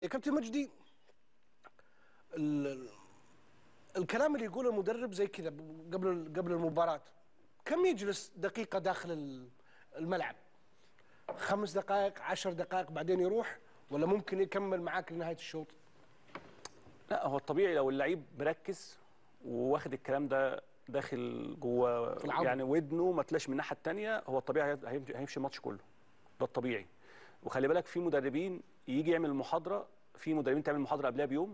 يا كابتن مجدي ال- الكلام اللي يقوله المدرب زي كذا قبل قبل المباراة كم يجلس دقيقة داخل ال- الملعب خمس دقائق عشر دقائق بعدين يروح ولا ممكن يكمل معاك لنهاية الشوط لا هو الطبيعي لو اللعيب مركز وواخد الكلام ده داخل جوه في العظم. يعني ودنه ما تلاش من الناحيه الثانيه هو الطبيعي هي- هيمشي هيمشي الماتش كله ده الطبيعي وخلي بالك في مدربين يجي يعمل محاضره في مدربين تعمل محاضره قبلها بيوم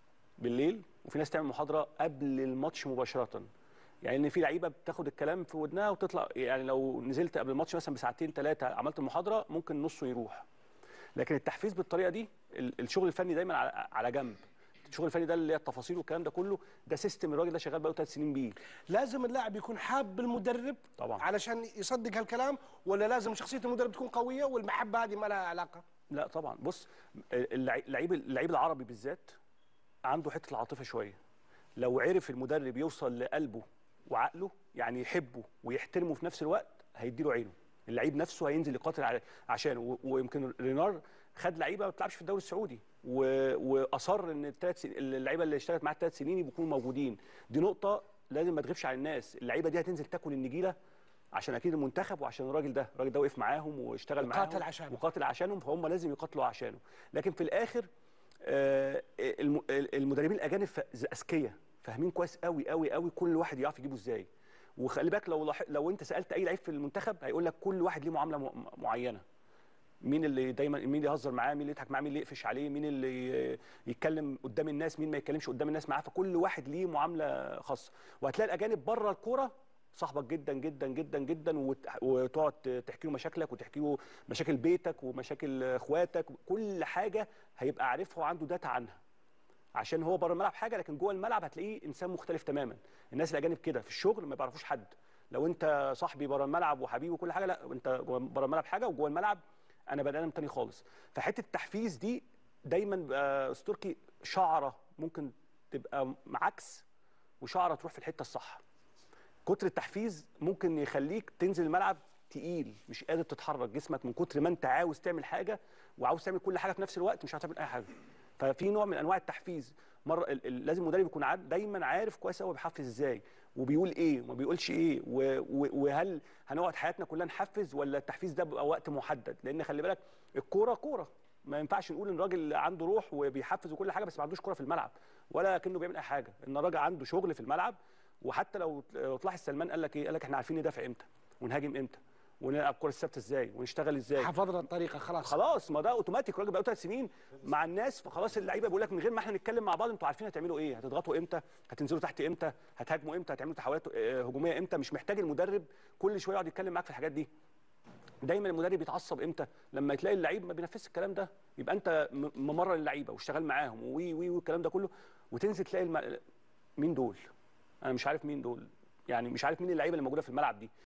بالليل وفي ناس تعمل محاضره قبل الماتش مباشره يعني ان في لعيبه بتاخد الكلام في ودنها وتطلع يعني لو نزلت قبل الماتش مثلا بساعتين ثلاثه عملت المحاضره ممكن نصه يروح لكن التحفيز بالطريقه دي ال- الشغل الفني دايما على على جنب الشغل الفني ده اللي هي التفاصيل والكلام ده كله ده سيستم الراجل ده شغال بقاله ثلاث سنين بيه لازم اللاعب يكون حاب المدرب طبعا. علشان يصدق هالكلام ولا لازم شخصية المدرب تكون قوية والمحبة هذه ما لها علاقة لا طبعا بص اللعي- اللعيب اللعيب العربي بالذات عنده حته العاطفه شويه لو عرف المدرب يوصل لقلبه وعقله يعني يحبه ويحترمه في نفس الوقت هيديله عينه اللعيب نفسه هينزل يقاتل ع- عشانه و- ويمكن رينار خد لعيبه ما بتلعبش في الدوري السعودي و... واصر ان الثلاث سن... اللعيبه اللي اشتغلت معاه الثلاث سنين يكونوا موجودين دي نقطه لازم ما تغيبش على الناس اللعيبه دي هتنزل تاكل النجيله عشان اكيد المنتخب وعشان الراجل ده الراجل ده وقف معاهم واشتغل معاهم وقاتل عشانه. وقاتل عشانهم فهم لازم يقاتلوا عشانه لكن في الاخر آه، الم- المدربين الاجانب ف- اذكياء فاهمين كويس قوي قوي قوي كل واحد يعرف يجيبه ازاي وخلي بالك لو لاح- لو انت سالت اي لعيب في المنتخب هيقول لك كل واحد ليه معامله م- معينه مين اللي دايما مين اللي يهزر معاه مين اللي يضحك معاه مين اللي يقفش عليه مين اللي يتكلم قدام الناس مين ما يتكلمش قدام الناس معاه فكل واحد ليه معامله خاصه وهتلاقي الاجانب بره الكوره صاحبك جدا جدا جدا جدا وت- وتقعد تحكي له مشاكلك وتحكي له مشاكل بيتك ومشاكل اخواتك كل حاجه هيبقى عارفها وعنده داتا عنها عشان هو بره الملعب حاجه لكن جوه الملعب هتلاقيه انسان مختلف تماما الناس الاجانب كده في الشغل ما بيعرفوش حد لو انت صاحبي بره الملعب وحبيبي وكل حاجه لا انت جوه- بره الملعب حاجه وجوه الملعب انا بني ادم تاني خالص فحته التحفيز دي دايما بقى استركي شعره ممكن تبقى عكس وشعره تروح في الحته الصح كتر التحفيز ممكن يخليك تنزل الملعب تقيل مش قادر تتحرك جسمك من كتر ما انت عاوز تعمل حاجه وعاوز تعمل كل حاجه في نفس الوقت مش هتعمل اي حاجه ففي نوع من انواع التحفيز مره ال- ال- لازم المدرب يكون عاد دايما عارف كويس قوي بيحفز ازاي وبيقول ايه وما بيقولش ايه و- و- وهل هنقعد حياتنا كلها نحفز ولا التحفيز ده بيبقى وقت محدد لان خلي بالك الكوره كوره ما ينفعش نقول ان الراجل عنده روح وبيحفز وكل حاجه بس ما عندوش كوره في الملعب ولا كانه بيعمل اي حاجه ان الراجل عنده شغل في الملعب وحتى لو لو تلاحظ سلمان قال لك ايه قال لك احنا عارفين ندافع امتى ونهاجم امتى ونلعب كره الثابته ازاي ونشتغل ازاي حفظنا الطريقة خلاص خلاص ما ده اوتوماتيك الراجل بقى ثلاث سنين مع الناس فخلاص اللعيبه بيقول لك من غير ما احنا نتكلم مع بعض انتوا عارفين هتعملوا ايه هتضغطوا امتى هتنزلوا تحت امتى هتهاجموا امتى هتعملوا تحولات آه، هجوميه امتى مش محتاج المدرب كل شويه يقعد يتكلم معاك في الحاجات دي دايما المدرب يتعصب امتى لما تلاقي اللعيب ما بينفذش الكلام ده يبقى انت م- ممرن اللعيبه واشتغل معاهم وي وي والكلام ده كله وتنزل تلاقي الم... مين دول انا مش عارف مين دول يعني مش عارف مين اللعيبه اللي موجوده في الملعب دي